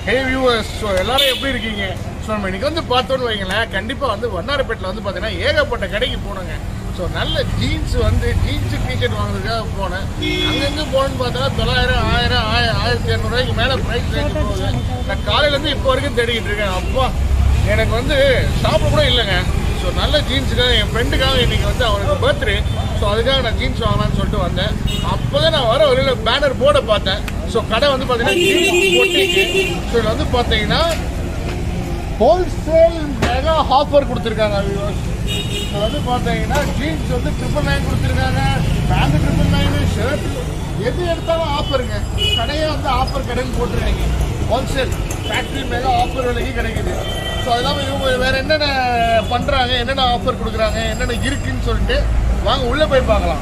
ஹே viewers so எல்லாரும் எப்படி இருக்கீங்க ஸோ நம்ம இன்னைக்கு வந்து பார்த்தோன்னு வைங்களேன் கண்டிப்பாக வந்து வண்ணாரப்பேட்டில் வந்து பார்த்தீங்கன்னா ஏகப்பட்ட கடைக்கு போனோங்க ஸோ நல்ல ஜீன்ஸ் வந்து ஜீன்ஸ் டிஷர்ட் வாங்குறதுக்காக போனேன் அங்கங்கே போகணுன்னு பார்த்தோன்னா தொள்ளாயிரம் ஆயிரம் ஆயிரம் ஆயிரத்தி இரநூறுவாய்க்கு மேலே ப்ரைஸ் ரேஞ்ச் போகுது நான் காலையிலேருந்து இப்போ வரைக்கும் தேடிக்கிட்டு இருக்கேன் அப்பா எனக்கு வந்து சாப்பிட கூட இல்லைங்க ஸோ நல்ல ஜீன்ஸுக்காக என் ஃப்ரெண்டுக்காக இன்னைக்கு வந்து அவனுக்கு பர்த்டே ஸோ அதுக்காக நான் ஜீன்ஸ் வாங்கலாம்னு சொல்லிட்டு வந்தேன் அப்போ தான் நான் வர வழியில் பேனர் போர்டை பார்த்தேன் ஸோ கடை வந்து பார்த்தீங்கன்னா ஜீன்ஸ் பொட்டிக்கு ஸோ இதில் வந்து பார்த்தீங்கன்னா ஹோல்சேல் மெகா ஆஃபர் கொடுத்துருக்காங்க வியூவர்ஸ் இப்போ வந்து பார்த்தீங்கன்னா ஜீன்ஸ் வந்து ட்ரிபிள் நைன் கொடுத்துருக்காங்க பேண்ட் ட்ரிபிள் நைனு ஷர்ட் எது எடுத்தாலும் ஆஃபருங்க கடையே வந்து ஆஃபர் கடைன்னு போட்டுருக்காங்க ஹோல்சேல் ஃபேக்ட்ரி மெகா ஆஃபர் விலைக்கு கிடைக்குது ஸோ அதெல்லாம் இவங்க வேற என்னென்ன பண்ணுறாங்க என்னென்ன ஆஃபர் கொடுக்குறாங்க என்னென்ன இருக்குன்னு சொல்லிட்டு வாங்க உள்ளே போய் பார்க்கலாம்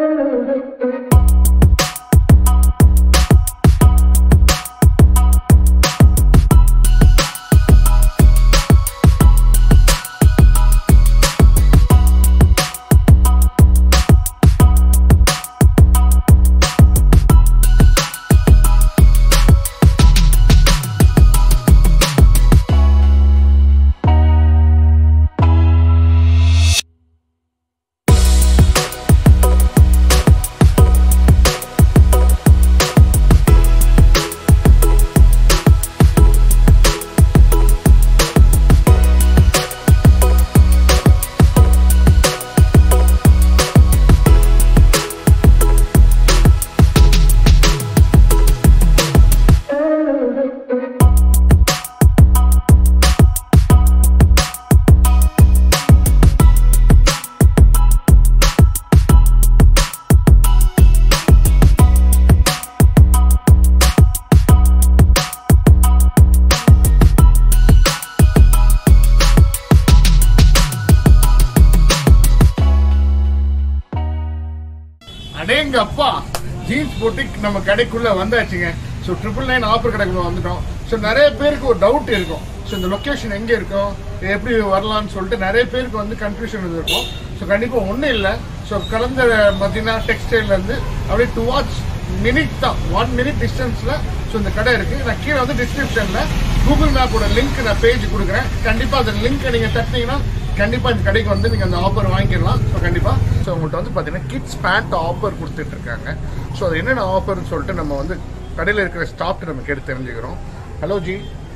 அடேங்க அப்பா ஜீன்ஸ் போட்டு நம்ம கடைக்குள்ள வந்தாச்சுங்க ஸோ ட்ரிபிள் நைன் ஆஃபர் கடைக்குள்ள வந்துட்டோம் ஸோ நிறைய பேருக்கு ஒரு டவுட் இருக்கும் ஸோ இந்த லொக்கேஷன் எங்கே இருக்கும் எப்படி வரலாம்னு சொல்லிட்டு நிறைய பேருக்கு வந்து கன்ஃபியூஷன் இருக்கும் ஸோ கண்டிப்பாக ஒன்றும் இல்லை ஸோ கலந்த பார்த்தீங்கன்னா டெக்ஸ்டைல்லேருந்து அப்படியே டூ வாட்ச் மினிட் தான் ஒன் மினிட் டிஸ்டன்ஸில் ஸோ இந்த கடை இருக்குது நான் கீழே வந்து டிஸ்கிரிப்ஷனில் கூகுள் மேப்போட லிங்க் நான் பேஜ் கொடுக்குறேன் கண்டிப்பாக அந்த லிங்க்கை நீங்கள் தட்டினீங்கன்னா கண்டிப்பாக இந்த கடைக்கு வந்து நீங்கள் அந்த ஆஃபர் வாங்கிக்கலாம் ஸோ கண்டிப்பாக ஸோ உங்கள்கிட்ட வந்து பார்த்தீங்கன்னா கிட்ஸ் பேண்ட் ஆஃபர் கொடுத்துட்டு இருக்காங்க ஸோ அது என்னென்ன ஆஃபர்னு சொல்லிட்டு நம்ம வந்து கடையில் இருக்கிற ஸ்டாஃப்ட்டு நம்ம கேட்டு தெரிஞ்சுக்கிறோம் ஹலோ ஜி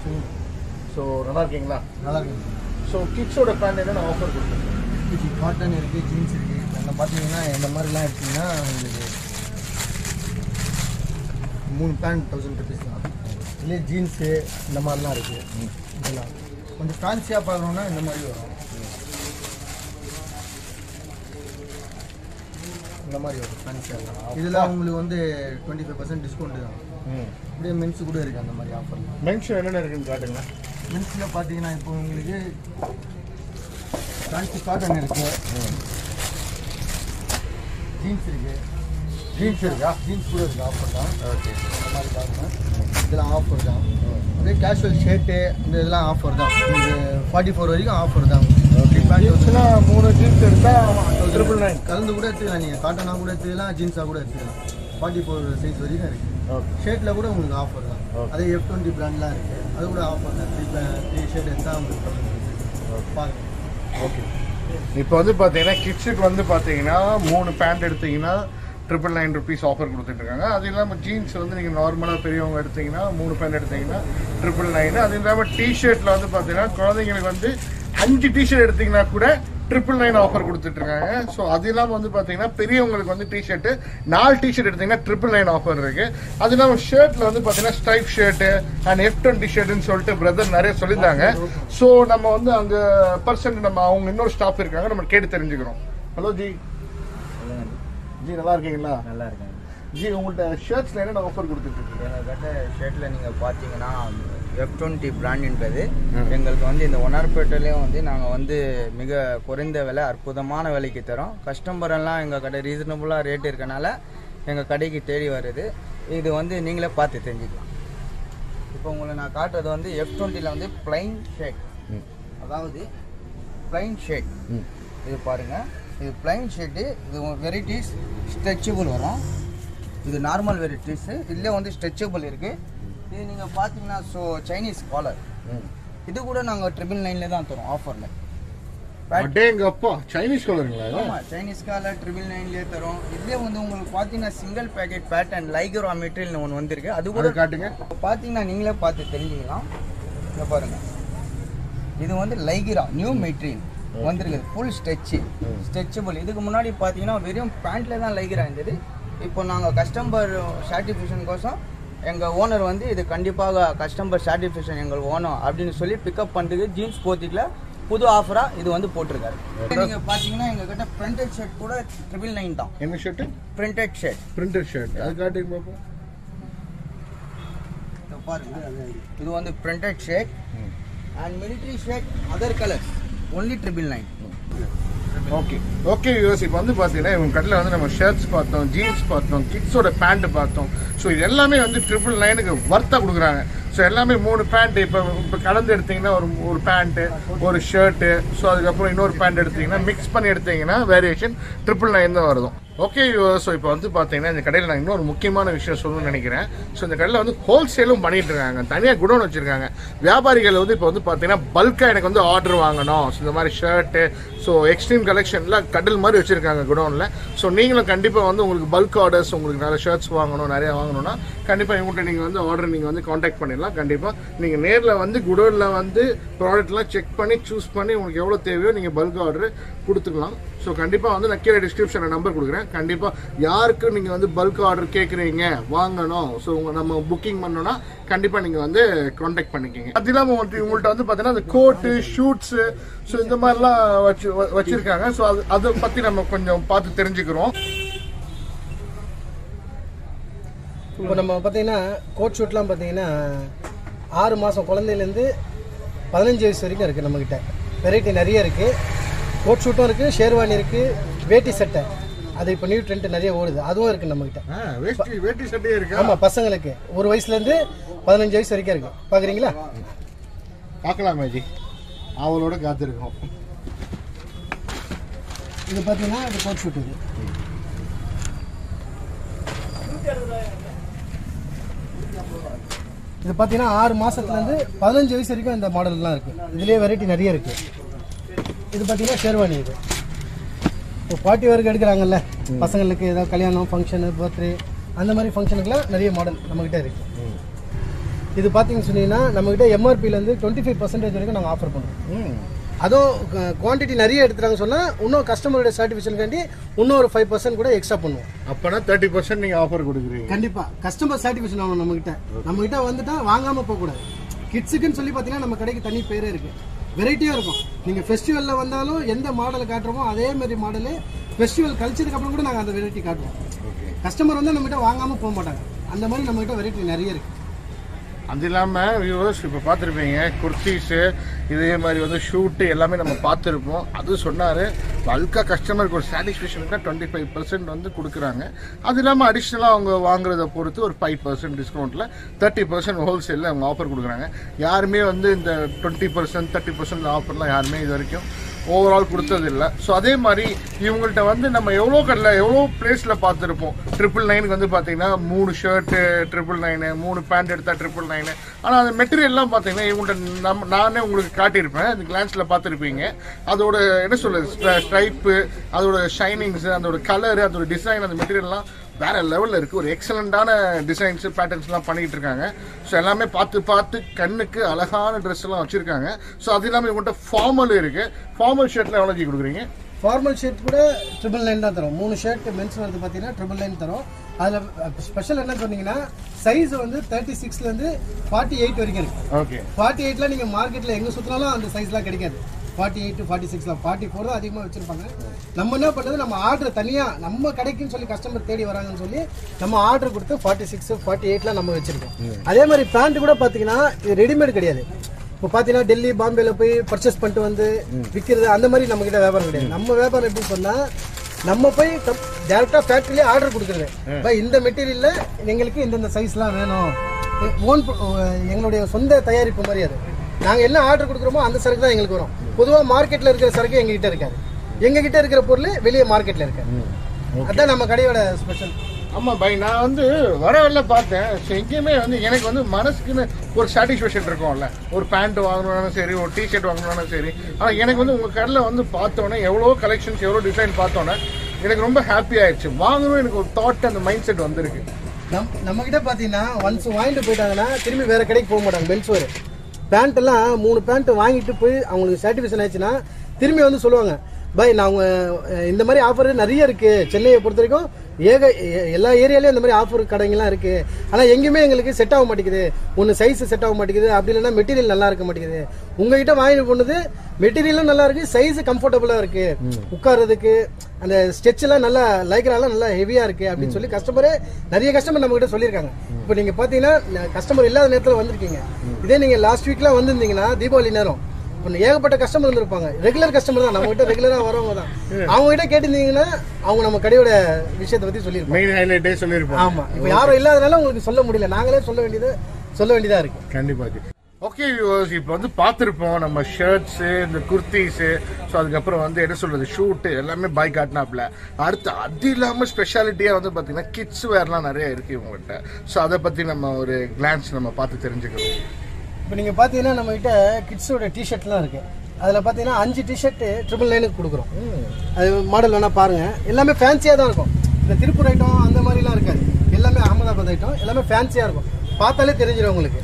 ஸோ நல்லா இருக்கீங்களா நல்லா இருக்கு ஸோ கிட்ஸோட பேண்ட் என்னென்ன ஆஃபர் கொடுத்துருக்கோம் இது காட்டன் இருக்குது ஜீன்ஸ் இருக்குது அந்த பார்த்தீங்கன்னா இந்த மாதிரிலாம் எடுத்தீங்கன்னா உங்களுக்கு மூணு பேண்ட் தௌசண்ட் ருபீஸ் தான் இதுலேயே ஜீன்ஸு இந்த மாதிரிலாம் இருக்குது இதெல்லாம் கொஞ்சம் ஃபேன்சியாக பார்க்கணுன்னா இந்த மாதிரி வரும் இந்த மாதிரி வரும் ஃபேன்சியாக இதில் உங்களுக்கு வந்து டுவெண்ட்டி ஃபைவ் பர்சன்ட் டிஸ்கவுண்ட் தான் அப்படியே மென்ஸு கூட இருக்குது அந்த மாதிரி ஆஃபர்லாம் மென்ஷன் என்னென்ன இருக்குன்னு காட்டுங்க மென்ஸில் பார்த்தீங்கன்னா இப்போ உங்களுக்கு ஃபேன்சி காட்டன் இருக்குது ஜீன்ஸ் இருக்குது ஜீன்ஸ் இருக்கா ஜீன்ஸ் கூட இருக்குது ஆஃபர் தான் ஓகே அந்த மாதிரி பாருங்க இதெல்லாம் ஆஃபர் தான் அப்படியே கேஷுவல் ஷர்ட்டு இந்த இதெல்லாம் ஆஃபர் தான் உங்களுக்கு ஃபார்ட்டி ஃபோர் வரைக்கும் ஆஃபர் தான் ஜீன்ஸ்னா மூணு ஜீன்ஸ் எடுத்தால் ட்ரிபிள் நைன் கலந்து கூட எடுத்துக்கலாம் நீங்கள் காட்டனாக கூட எடுத்துக்கலாம் ஜீன்ஸாக கூட எடுத்துக்கலாம் ஃபார்ட்டி ஃபோர் சைஸ் வரைக்கும் இருக்குது ஓகே ஷர்ட்டில் கூட உங்களுக்கு ஆஃபர் தான் Okay. அதே எஃப் டுவெண்ட்டி பிராண்ட்லாம் இருக்குது அது கூட ஆஃபர் தான் த்ரீ த்ரீ ஷர்ட் எடுத்தால் உங்களுக்கு பாருங்க ஓகே இப்போ வந்து பார்த்தீங்கன்னா கிட்ஸுக்கு வந்து பார்த்தீங்கன்னா மூணு பேண்ட் எடுத்தீங்கன்னா ட்ரிபிள் நைன் ருபீஸ் ஆஃபர் கொடுத்துட்ருக்காங்க அது இல்லாமல் ஜீன்ஸ் வந்து நீங்கள் நார்மலாக பெரியவங்க எடுத்தீங்கன்னா மூணு பேண்ட் எடுத்தீங்கன்னா ட்ரிபிள் நைன் அது இல்லாமல் டிஷர்ட்டில் வந்து பார்த்தீங்கன்னா குழந்தைங்களுக்கு வந்து அஞ்சு டிஷர்ட் எடுத்தீங்கன்னா கூட ட்ரிபிள் நைன் ஆஃபர் கொடுத்துட்ருக்காங்க ஸோ அது இல்லாமல் வந்து பார்த்தீங்கன்னா பெரியவங்களுக்கு வந்து டிஷர்ட்டு நாலு டிஷர்ட் எடுத்தீங்கன்னா ட்ரிபிள் நைன் ஆஃபர் இருக்கு அது இல்லாமல் ஷர்ட்டில் வந்து பார்த்தீங்கன்னா stripe shirt and F twenty ஷர்ட்டுன்னு சொல்லிட்டு பிரதர் நிறைய சொல்லியிருந்தாங்க ஸோ நம்ம வந்து அங்கே பர்சன்ட் நம்ம அவங்க இன்னொரு ஸ்டாஃப் இருக்காங்க நம்ம கேட்டு தெரிஞ்சுக்கிறோம் ஹலோ ஜி ஜி நல்லா இருக்கீங்களா நல்லா இருக்காங்க ஜி உங்கள்கிட்ட ஷர்ட்ஸில் என்னென்ன ஆஃபர் கொடுத்துட்டு இருக்கீங்க எங்ககிட்ட ஷர்ட்டில் நீங்கள் பார்த்தீங்கன்னா எஃப் டுவெண்ட்டி பிராண்டுன்றது ம். எங்களுக்கு வந்து இந்த ஒன்னார்பேட்டையிலையும் வந்து நாங்கள் வந்து மிக குறைந்த விலை அற்புதமான விலைக்கு தரோம் கஸ்டமர் எல்லாம் எங்கள் கடை ரீசனபுளாக ரேட் இருக்கனால எங்கள் கடைக்கு தேடி வருது இது வந்து நீங்களே பார்த்து தெரிஞ்சுக்கலாம் இப்போ உங்களை நான் காட்டுறது வந்து எஃப் டுவெண்ட்டியில் வந்து பிளைன் ஷர்ட் அதாவது பிளைன் ஷர்ட் இது பாருங்க இது பிளைன் ஷர்ட்டு இது வெரைட்டிஸ் ஸ்ட்ரெச்சபிள் வரும் இது நார்மல் வெரைட்டிஸு இதுலேயே வந்து ஸ்ட்ரெச்சபிள் இருக்குது இது நீங்கள் பார்த்தீங்கன்னா ஸோ சைனீஸ் காலர் இது கூட நாங்கள் ட்ரிபிள் நைனில் தான் தரோம் ஆஃபரில் அடேங்க அப்பா சைனீஸ் கலருங்களா இது? ஆமாம் சைனீஸ் காலர் ட்ரிபிள் நைன்லேயே தரோம் இதுலேயே வந்து உங்களுக்கு பார்த்தீங்கன்னா single packet pattern Lycra material ஒன்று வந்திருக்கு அது கூட அது காட்டுங்க பார்த்தீங்கன்னா நீங்களே பார்த்து தெரிஞ்சுக்கலாம் இங்க பாருங்க இது வந்து லைகிரா நியூ மெட்டீரியல் வந்திருக்குது ஃபுல் ஸ்ட்ரெச்சு ஸ்ட்ரெச்சபிள் இதுக்கு முன்னாடி பார்த்தீங்கன்னா வெறும் பேண்ட்ல தான் லைகிரா இருந்தது இப்போ நாங்கள் கஸ்டமர் சாட்டிஸ்ஃபேக்ஷன் கோசம் எங்கள் ஓனர் வந்து இது கண்டிப்பாக கஸ்டமர் சாட்டிஸ்ஃபேக்ஷன் எங்கள் ஓனர் அப்படின்னு சொல்லி பிக்கப் பண்ணுறதுக்கு ஜீன்ஸ் போத்திக்கில் புது ஆஃபராக இது வந்து போட்டிருக்காரு நீங்கள் பார்த்தீங்கன்னா எங்கள் கிட்ட பிரிண்டட் ஷர்ட் கூட ட்ரிபிள் நைன் தான் என்ன shirt printed shirt printed shirt அது காட்டுங்க பாப்போம் இதோ பாருங்க இது வந்து printed shirt and military shirt other colours only triple nine okay okay யூஎஸ் இப்போ வந்து பார்த்தீங்கன்னா இவங்க கடையில் வந்து நம்ம ஷர்ட்ஸ் பார்த்தோம் ஜீன்ஸ் பார்த்தோம் கிட்ஸோட பேண்ட் பார்த்தோம் ஸோ இது எல்லாமே வந்து ட்ரிபிள் நைனுக்கு வர்த்தாக கொடுக்குறாங்க ஸோ எல்லாமே மூணு பேண்ட் இப்போ இப்போ கலந்து எடுத்தீங்கன்னா ஒரு ஒரு பேண்ட்டு ஒரு ஷர்ட்டு ஸோ அதுக்கப்புறம் இன்னொரு பேண்ட் எடுத்தீங்கன்னா மிக்ஸ் பண்ணி எடுத்தீங்கன்னா வேரியேஷன் ட்ரிபிள் நைன் தான் வருதும் ஓகே ஸோ இப்போ வந்து பார்த்தீங்கன்னா இந்த கடையில் நான் இன்னொரு முக்கியமான விஷயம் சொல்லணும்னு நினைக்கிறேன் ஸோ இந்த கடையில் வந்து ஹோல்சேலும் பண்ணிட்டு இருக்காங்க தனியாக குடோன் வச்சிருக்காங்க வியாபாரிகள் வந்து இப்போ வந்து பார்த்தீங்கன்னா பல்காக எனக்கு வந்து ஆர்டர் வாங்கணும் ஸோ இந்த மாதிரி ஷர்ட்டு ஸோ எக்ஸ்ட்ரீம் கலெக்ஷனில் கடல் மாதிரி வச்சிருக்காங்க குடோனில் ஸோ நீங்களும் கண்டிப்பாக வந்து உங்களுக்கு பல்க் ஆர்டர்ஸ் உங்களுக்கு நிறைய ஷர்ட்ஸ் வாங்கணும் நிறைய வாங்கணும்னா கண்டிப்பாக இவங்கள்ட்ட நீங்கள் வந்து ஆர்டர் நீங்கள் வந்து காண்டாக்ட் பண்ணிடலாம் கண்டிப்பாக நீங்கள் நேரில் வந்து குடோனில் வந்து ப்ராடக்ட்லாம் செக் பண்ணி சூஸ் பண்ணி உங்களுக்கு எவ்வளோ தேவையோ நீங்கள் பல்க் ஆர்டர் கொடுத்துக்கலாம் ஸோ கண்டிப்பாக வந்து நான் கீழே டிஸ்கிரிப்ஷனில் நம்பர் கொடுக்குறேன் கண்டிப்பாக யாருக்கு நீங்கள் வந்து பல்க் ஆர்டர் கேட்குறீங்க வாங்கணும் ஸோ உங்கள் நம்ம புக்கிங் பண்ணோன்னா கண்டிப்பாக நீங்கள் வந்து காண்டாக்ட் பண்ணிக்கிங்க அது இல்லாமல் உங்களுக்கு உங்கள்கிட்ட வந்து பார்த்தீங்கன்னா அந்த கோட்டு ஷூட்ஸு ஸோ இந்த மாதிரிலாம் வச்சு வ- வச்சிருக்காங்க ஸோ அது அதை பற்றி நம்ம கொஞ்சம் பார்த்து தெரிஞ்சுக்கிறோம் இப்போ நம்ம பார்த்தீங்கன்னா கோட் ஷூட்லாம் பார்த்தீங்கன்னா ஆறு மாதம் குழந்தையிலேருந்து பதினஞ்சு வயசு வரைக்கும் இருக்குது நம்மக்கிட்ட வெரைட்டி நிறைய இருக்குது கோட் ஷூட்டும் இருக்குது ஷேர்வானி இருக்குது வேட்டி சட்டை அது இப்போ நியூ ட்ரெண்ட் நிறைய ஓடுது அதுவும் இருக்குது நம்மக்கிட்ட ஆ, வேஷ்டி வேட்டி சட்டையே இருக்கா ஆமாம் பசங்களுக்கு ஒரு வயசுலேருந்து பதினஞ்சு வயசு வரைக்கும் இருக்குது பார்க்குறீங்களா பார்க்கலாம் மேஜி அவளோட காத்திருக்கோம் இது பார்த்தீங்கன்னா இது கோட் ஷூட் இது இது பார்த்தீங்கன்னா ஆறு மாசத்துலேருந்து பதினஞ்சு வயசு வரைக்கும் இந்த மாடல்லாம் இருக்குது இதுலேயே வெரைட்டி நிறைய இருக்குது இது பார்த்தீங்கன்னா ஷேர்வானி இது இப்போ பார்ட்டி வேருக்கு எடுக்கிறாங்கல்ல பசங்களுக்கு ஏதாவது கல்யாணம் ஃபங்க்ஷனு பர்த்டே அந்த மாதிரி ஃபங்க்ஷனுக்குலாம் நிறைய மாடல் நம்மக்கிட்ட இருக்குது இது பார்த்தீங்கன்னு சொன்னீங்கன்னா நம்மக்கிட்ட எம்ஆர்பிலேருந்து டுவெண்ட்டி ஃபைவ் பர்சன்டேஜ் வரைக்கும் நாங்கள் ஆஃபர் பண்ணுறோம் அதுவும் குவான்டிட்டி நிறைய எடுத்துட்டாங்க சொன்னால் இன்னும் கஸ்டமரோட சாட்டிஸ்ஃபேக்ஷனுக்காண்டி இன்னும் ஒரு ஃபைவ் பர்சன்ட் கூட எக்ஸ்ட்ரா பண்ணுவோம் அப்பனா தேர்ட்டி பர்சன்ட் நீங்கள் ஆஃபர் கொடுக்குறீங்க கண்டிப்பா கஸ்டமர் சாட்டிஸ்ஃபேக்ஷன் ஆகணும் நம்ம கிட்ட நம்ம கிட்ட வந்துட்டா வாங்காம போக கூடாது கிட்ஸுக்குன்னு சொல்லி பார்த்தீங்கன்னா நம்ம கடைக்கு தனி பேரே இருக்கு வெரைட்டியா இருக்கும் நீங்க ஃபெஸ்டிவல்ல வந்தாலும் எந்த மாடல் காட்டுறோமோ அதே மாதிரி மாடலு ஃபெஸ்டிவல் கழிச்சதுக்கு அப்புறம் கூட நாங்கள் அந்த வெரைட்டி காட்டுவோம் கஸ்டமர் வந்து நம்ம கிட்ட வாங்காம போக மாட்டாங்க அந்த மாதிரி நம்ம கிட்ட வெரைட்டி நிறைய இருக்கு அது இல்லாமல் வியூவர்ஸ் இப்போ பார்த்துருப்பீங்க குர்த்திஸு இதே மாதிரி வந்து ஷூட்டு எல்லாமே நம்ம பார்த்துருப்போம் அது சொன்னார் பல்காக கஸ்டமருக்கு ஒரு சாட்டிஸ்ஃபேக்ஷனுக்கு டுவெண்ட்டி ஃபைவ் பர்சன்ட் வந்து கொடுக்குறாங்க அது இல்லாமல் அடிஷ்னலாக அவங்க வாங்குறத பொறுத்து ஒரு ஃபைவ் பர்சன்ட் டிஸ்கவுண்ட்டில் தேர்ட்டி பர்சன்ட் ஹோல்சேலில் அவங்க ஆஃபர் கொடுக்குறாங்க யாருமே வந்து இந்த டுவெண்ட்டி பர்சன்ட் தேர்ட்டி பர்சன்ட் ஆஃபர்லாம் யாருமே இது வரைக்கும் ஓவரால் கொடுத்தது இல்லை ஸோ அதே மாதிரி இவங்கள்ட்ட வந்து நம்ம எவ்வளோ கடையில் எவ்வளோ பிளேஸில் பார்த்துருப்போம் ட்ரிபிள் நைனுக்கு வந்து பார்த்தீங்கன்னா மூணு ஷர்ட்டு ட்ரிபிள் நைனு மூணு பேண்ட் எடுத்தால் ட்ரிபிள் நைனு ஆனால் அந்த மெட்டீரியல்லாம் பார்த்தீங்கன்னா இவங்கள்ட்ட நம்ம நானே உங்களுக்கு காட்டியிருப்பேன் அந்த கிளான்ஸில் பார்த்துருப்பீங்க அதோட என்ன சொல்றது ஸ்ட்ரைப்பு அதோட ஷைனிங்ஸு அதோட கலரு அதோட டிசைன் அந்த மெட்டீரியல்லாம் வேற லெவலில் இருக்குது ஒரு எக்ஸலண்ட்டான டிசைன்ஸு பேட்டர்ன்ஸ்லாம் பண்ணிக்கிட்டு இருக்காங்க ஸோ எல்லாமே பார்த்து பார்த்து கண்ணுக்கு அழகான ட்ரெஸ் எல்லாம் வச்சுருக்காங்க ஸோ அது இல்லாமல் இவங்கள்ட்ட ஃபார்மல் இருக்குது ஃபார்மல் ஷர்ட்டில் எவ்வளோ ஜி கொடுக்குறீங்க ஃபார்மல் ஷர்ட் கூட ட்ரிபிள் நைன் தான் தரும் மூணு ஷர்ட் மென்ஸ் வருது பார்த்தீங்கன்னா ட்ரிபிள் நைன் தரும் அதில் ஸ்பெஷல் என்ன சொன்னீங்கன்னா சைஸ் வந்து தேர்ட்டி சிக்ஸ்லேருந்து ஃபார்ட்டி எயிட் வரைக்கும் இருக்கு ஓகே ஃபார்ட்டி எயிட்ல நீங்க மார்க்கெட்ல எங்க சுத்தினாலும் அந்த சைஸ்லாம் கிடைக்காது ஃபார்ட்டி எயிட் ஃபார்ட்டி சிக்ஸ்லாம் ஃபார்ட்டி ஃபோர் தான் அதிகமாக வச்சிருப்பாங்க நம்ம என்ன பண்றது நம்ம ஆர்டர் தனியா நம்ம கடைக்குன்னு சொல்லி கஸ்டமர் தேடி வராங்கன்னு சொல்லி நம்ம ஆர்டர் கொடுத்து ஃபார்ட்டி சிக்ஸ் ஃபார்ட்டி எயிட்ல நம்ம வச்சிருக்கோம் அதே மாதிரி பேண்ட் கூட பாத்தீங்கன்னா இது ரெடிமேட் கிடையாது இப்போ பார்த்தீங்கன்னா டெல்லி பாம்பேல போய் பர்ச்சேஸ் பண்ணிட்டு வந்து விற்கிறது அந்த மாதிரி நம்ம கிட்ட வியாபாரம் கிடையாது நம்ம வியாபாரம் எப்படி சொன்னா நம்ம போய் டேரக்டா ஃபேக்டரியிலே ஆர்டர் கொடுக்குறது பை இந்த மெட்டீரியல்ல எங்களுக்கு இந்தந்த சைஸ்லாம் வேணும் ஓன் எங்களுடைய சொந்த தயாரிப்பு மாதிரி அது நாங்க என்ன ஆர்டர் கொடுக்குறோமோ அந்த சரக்கு தான் எங்களுக்கு வரும் பொதுவா மார்க்கெட்ல இருக்கிற சரக்கு எங்க கிட்ட இருக்காது எங்க கிட்ட இருக்கிற பொருள் வெளியே மார்க்கெட்ல இருக்காது அதான் நம்ம கடையோட ஸ்பெஷல் ஆமா பை நான் வந்து வர வரல பார்த்தேன் So, எங்கேயுமே வந்து எனக்கு வந்து மனசுக்குன்னு ஒரு சாட்டிஸ்ஃபேக்ஷன் இருக்கும்ல ஒரு பேண்ட் வாங்கணும்னாலும் சரி ஒரு டிஷர்ட் வாங்கணும்னாலும் சரி ஆனா எனக்கு வந்து உங்க கடையில் வந்து பார்த்தோன்னே எவ்வளோ கலெக்ஷன்ஸ் எவ்வளோ டிசைன் பார்த்தோன்னே எனக்கு ரொம்ப ஹாப்பி ஆயிடுச்சு வாங்கணும் எனக்கு ஒரு தாட் அந்த மைண்ட் செட் வந்திருக்கு நம் நம்ம கிட்ட பாத்தீங்கன்னா ஒன்ஸ் வாங்கிட்டு போயிட்டாங்கன்னா திரும்பி வேற கடைக்கு போக மாட்டாங்க பெல்ஸ் வேறு பேண்ட் எல்லாம் மூணு பேண்ட் வாங்கிட்டு போய் அவங்களுக்கு சாட்டிஸ்ஃபேக்ஷன் ஆயிடுச்சுன்னா திரும்பி வந்து சொல்லுவாங்க பை நான் உங்க அஹ், இந்த மாதிரி ஆஃபர் நிறைய இருக்கு சென்னையை பொறுத்த வரைக்கும் ஏக எ- எல்லா ஏரியாலயும் இந்த மாதிரி ஆஃபர் கடைங்கெல்லாம் இருக்கு ஆனா எங்கேயுமே எங்களுக்கு செட் ஆக மாட்டேங்குது ஒன்னு சைஸ் செட் ஆக மாட்டேங்குது அப்படி இல்லைன்னா மெட்டீரியல் நல்லா இருக்க மாட்டேங்குது உங்ககிட்ட வாங்கிட்டு போனது மெட்டீரியலும் நல்லா இருக்கு சைஸ் கம்ஃபர்டபுளா இருக்கு உட்கார்றதுக்கு அந்த ஸ்டெச் எல்லாம் நல்லா லைக்ராலாம் நல்லா ஹெவியா இருக்கு அப்படின்னு சொல்லி கஸ்டமரே நிறைய கஸ்டமர் நம்ம கிட்ட சொல்லியிருக்காங்க இப்போ நீங்க பாத்தீங்கன்னா கஸ்டமர் இல்லாத நேரத்துல வந்திருக்கீங்க இதே நீங்க லாஸ்ட் வீக்லாம் வந்திருந்தீங்கன்னா தீபாவளி நேரம் இப்ப ஏகப்பட்ட கஸ்டமர் இருந்திருப்பாங்க ரெகுலர் கஸ்டமர் தான் நம்ம கிட்ட ரெகுலரா வரவங்க தான் அவங்க கிட்ட கேட்டிருந்தீங்கன்னா அவங்க நம்ம கடையோட விஷயத்தை பத்தி சொல்லியிருப்பாங்க மெயின் ஹைலைட்டே சொல்லியிருப்போம் ஆமா இப்போ யாரும் இல்லாதனால உங்களுக்கு சொல்ல முடியல நாங்களே சொல்ல வேண்டியது சொல்ல வேண்டியதா இருக்கு கண்டிப்பா ஓகே வியூவர்ஸ் இப்போ வந்து பார்த்துருப்போம் நம்ம ஷர்ட்ஸு இந்த குர்த்திஸு ஸோ அதுக்கப்புறம் வந்து என்ன சொல்றது ஷூட்டு எல்லாமே பை காட்டினாப்ல அடுத்து அது இல்லாமல் ஸ்பெஷாலிட்டியாக வந்து பார்த்தீங்கன்னா கிட்ஸ் வேர்லாம் நிறைய இருக்கு இவங்ககிட்ட ஸோ அதை பற்றி நம்ம ஒரு கிளான்ஸ் நம்ம பார்த்து தெரிஞ்சுக்கிறோம் இப்போ நீங்கள் பார்த்தீங்கன்னா நம்ம கிட்ட கிட்ஸோட டிஷர்ட்லாம் இருக்கு அதில் பார்த்தீங்கன்னா அஞ்சு டிஷர்ட் ட்ரிபிள் நைனுக்கு கொடுக்குறோம் அது மாடல் வேணா பாருங்க எல்லாமே ஃபேன்சியாக தான் இருக்கும் இந்த திருப்பூர் ஐட்டம் அந்த மாதிரிலாம் இருக்காது எல்லாமே அகமதாபாத் ஐட்டம் எல்லாமே ஃபேன்சியாக இருக்கும் பார்த்தாலே தெரிஞ்சிடும் உங்களுக்கு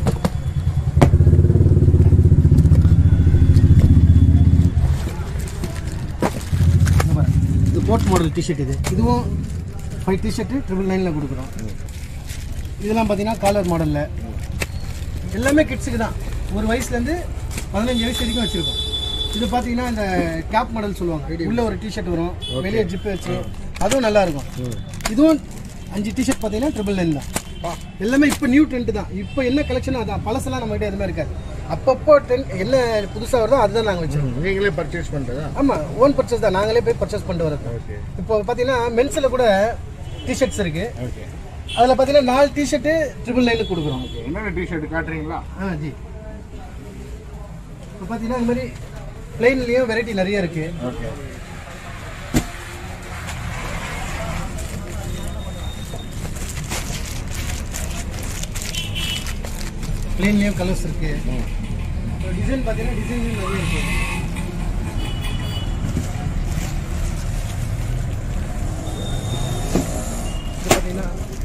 இந்த பாருங்க. இது கோட் மாடல் டிஷர்ட் இது இதுவும் ஃபைவ் டிஷர்ட் ட்ரிபிள் நைனில் கொடுக்குறோம் இதெல்லாம் பார்த்தீங்கன்னா காலர் மாடலில் எல்லாமே கிட்ஸுக்கு தான் ஒரு வயசுலேருந்து பதினஞ்சு வயசு வரைக்கும் வச்சுருக்கோம் இது பார்த்தீங்கன்னா இந்த கேப் மாடல் சொல்லுவாங்க உள்ள ஒரு டிஷர்ட் வரும் வெளியே ஜிப் வச்சு அதுவும் நல்லா இருக்கும் இதுவும் அஞ்சு டிஷர்ட் பார்த்தீங்கன்னா ட்ரிபிள் நைன் தான் எல்லாமே இப்போ நியூ ட்ரெண்ட் தான் இப்போ என்ன கலெக்ஷன் அதான் பழசெல்லாம் நம்ம கிட்ட எதுவுமே இருக்காது அப்பப்போ ட்ரெண்ட் என்ன புதுசாக வருதோ அதுதான் நாங்கள் வச்சிருக்கோம் நீங்களே பர்ச்சேஸ் பண்ணுறதா ஆமாம் ஓன் பர்ச்சேஸ் தான் நாங்களே போய் பர்ச்சேஸ் பண்ணிட்டு வரது ஓகே இப்போ பார்த்தீங்கன்னா மென்ஸில் கூட டிஷர்ட்ஸ் இருக்கு ஓகே அதில் பார்த்தீங்கன்னா நாலு டிஷர்ட்டு ட்ரிபிள் நைனுக்கு கொடுக்குறோம் என்னென்ன டிஷர்ட் காட்டுறீங்களா ஆ ஜி இப்போ பார்த்தீங்கன்னா இந்த மாதிரி பிளெயின்லேயும் வெரைட்டி நிறைய இருக்கு ஓகே பிளெயின்லேயும் கலர்ஸ் இருக்கு டிசைன் பார்த்தீங்கன்னா டிசைன்லேயும் நிறைய இருக்கு இது பார்த்தீங்கன்னா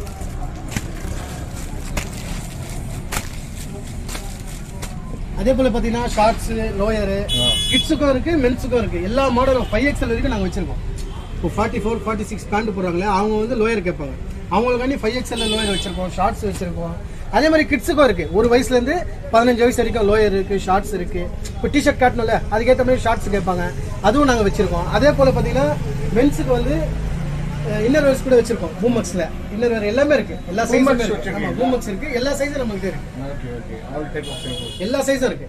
அதே போல பார்த்தீங்கன்னா ஷார்ட்ஸ் லோயரு கிட்ஸுக்கும் இருக்கு மென்ஸுக்கும் இருக்கு எல்லா மாடலும் ஃபைவ் எக்ஸல் வரைக்கும் நாங்கள் வச்சிருக்கோம் இப்போ forty four forty six pant போடுறாங்களே அவங்க வந்து லோயர் கேட்பாங்க அவங்களுக்காண்டி ஃபைவ் எக்ஸ்எல் லோயர் வச்சிருக்கோம் ஷார்ட்ஸ் வச்சிருக்கோம் அதே மாதிரி கிட்ஸுக்கும் இருக்கு ஒரு வயசுல இருந்து பதினஞ்சு வயசு வரைக்கும் லோயர் இருக்கு ஷார்ட்ஸ் இருக்கு இப்போ டிஷர்ட் காட்டணும்ல அதுக்கேற்ற மாதிரி ஷார்ட்ஸ் கேட்பாங்க அதுவும் நாங்கள் வச்சிருக்கோம் அதே போல பார்த்தீங்கன்னா மென்ஸுக்கு வந்து இன்னர் வேர்ஸ் கூட வச்சிருக்கோம் பூமக்ஸ்ல இன்னர் வேர் எல்லாமே இருக்கு எல்லா சைஸும் Boombox இருக்கு வச்சிருக்கீங்க. ஆமா பூமக்ஸ் இருக்கு எல்லா சைஸும் நம்மகிட்ட இருக்கு okay okay all type of samples எல்லா சைஸும் இருக்கு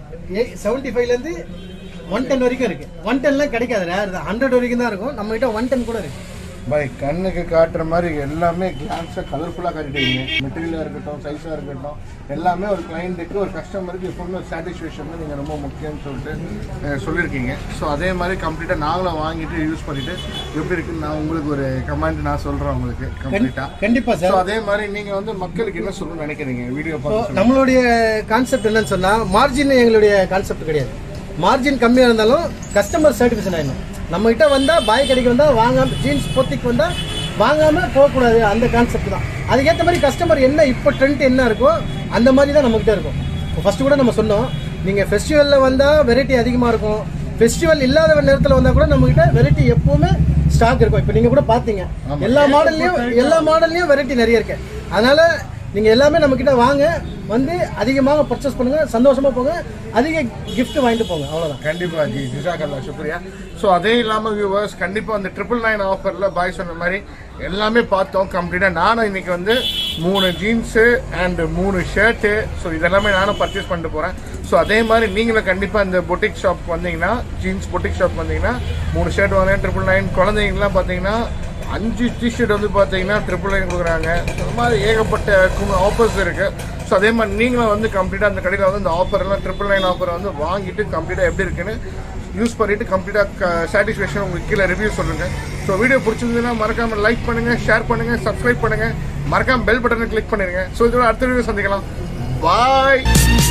செவன்டி ஃபைவ்ல இருந்து ஒன் டென் வரைக்கும் இருக்கு ஒன் டென்லாம் கிடைக்காது ரேர் தான் ஹண்ட்ரட் வரைக்கும் தான் இருக்கும் நம்ம கிட்ட ஒன் டென் கூட இருக்கு பை கண்ணுக்கு காட்டுற மாதிரி எல்லாமே கிளான்ஸாக கலர்ஃபுல்லாக காட்டிட்டீங்க மெட்டீரியலாக இருக்கட்டும் சைஸாக இருக்கட்டும் எல்லாமே ஒரு கிளைண்ட்டுக்கு ஒரு கஸ்டமருக்கு எப்பவுமே ஒரு சாட்டிஸ்ஃபேக்ஷன் தான் நீங்கள் ரொம்ப முக்கியம்னு சொல்லிட்டு அஹ், சொல்லியிருக்கீங்க ஸோ அதே மாதிரி கம்ப்ளீட்டாக நாங்களும் வாங்கிட்டு யூஸ் பண்ணிட்டு எப்படி இருக்குன்னு நான் உங்களுக்கு ஒரு கமெண்ட் நான் சொல்கிறேன் உங்களுக்கு கம்ப்ளீட்டாக கண்டிப்பா ஸோ சார் அதே மாதிரி நீங்கள் வந்து மக்களுக்கு என்ன சொல்லணும்னு நினைக்கிறீங்க வீடியோ இப்போ பார்த்து நம்மளுடைய கான்செப்ட் என்னன்னு சொன்னா மார்ஜின் எங்களுடைய கான்செப்ட் கிடையாது மார்ஜின் கம்மியா இருந்தாலும் கஸ்டமர் சாட்டிஸ்ஃபேக்ஷன் ஆயிடும் நம்ம கிட்ட வந்தா பாய் கடைக்கு வந்தா வாங்காம ஜீன்ஸ் பொத்திக்கு வந்தா வாங்காம போகக்கூடாது அந்த கான்செப்ட் தான் அதுக்கேற்ற மாதிரி கஸ்டமர் என்ன இப்போ ட்ரெண்ட் என்ன இருக்கோ அந்த மாதிரி தான் நம்ம கிட்ட இருக்கும் இப்போ ஃபர்ஸ்ட் கூட நம்ம சொன்னோம் நீங்க ஃபெஸ்டிவல்ல வந்தா வெரைட்டி அதிகமா இருக்கும் ஃபெஸ்டிவல் இல்லாத நேரத்தில் வந்தா கூட நம்ம கிட்ட வெரைட்டி எப்பவுமே ஸ்டாக் இருக்கும் இப்போ நீங்க கூட பாத்தீங்க எல்லா மாடல்லையும் எல்லா மாடல்லையும் வெரைட்டி நிறைய இருக்கு அதனால நீங்க எல்லாமே நம்ம கிட்ட வாங்க வந்து அதிகமாக பர்ச்சேஸ் பண்ணுங்க சந்தோஷமா போங்க அதிக gift வாங்கிட்டு போங்க அவ்வளவுதான் கண்டிப்பா ஜி ஜிசாக்கல்லா சுக்ரியா ஸோ அதே இல்லாமல் வியூவர்ஸ் கண்டிப்பாக அந்த ட்ரிபிள் நைன் ஆஃபரில் பாய் சொன்ன மாதிரி எல்லாமே பார்த்தோம் கம்ப்ளீட்டாக நானும் இன்னைக்கு வந்து மூணு ஜீன்ஸு அண்ட் மூணு ஷர்ட்டு ஸோ இதெல்லாமே நானும் பர்ச்சேஸ் பண்ணிட்டு போகிறேன் ஸோ அதே மாதிரி நீங்களும் கண்டிப்பாக இந்த பொட்டிக் ஷாப் வந்தீங்கன்னா ஜீன்ஸ் பொட்டிக் ஷாப் வந்தீங்கன்னா மூணு ஷர்ட் வாங்க ட்ரிபிள் நைன் குழந்தைங்கலாம் பார்த்தீங்கன்னா அஞ்சு டிஷர்ட் வந்து பார்த்தீங்கன்னா ட்ரிபிள் நைன் கொடுக்குறாங்க ஸோ இந்த மாதிரி ஏகப்பட்ட ஆஃபர்ஸ் இருக்குது ஸோ அதே மாதிரி நீங்களும் வந்து கம்ப்ளீட்டாக அந்த கடையில் வந்து இந்த ஆஃபர் எல்லாம் ட்ரிபிள் நைன் ஆஃபர் வந்து வாங்கிட்டு கம்ப்ளீட்டாக எப்படி இருக்குன்னு யூஸ் பண்ணிட்டு கம்ப்ளீட்டாக சாட்டிஸ்ஃபேக்ஷன் உங்களுக்கு கீழே ரிவ்யூ சொல்லுங்க ஸோ வீடியோ பிடிச்சிருந்ததுன்னா மறக்காம லைக் பண்ணுங்க ஷேர் பண்ணுங்க சப்ஸ்கிரைப் பண்ணுங்க மறக்காம பெல் பட்டனை கிளிக் பண்ணிடுங்க ஸோ இதோட அடுத்த வீடியோ சந்திக்கலாம் பாய்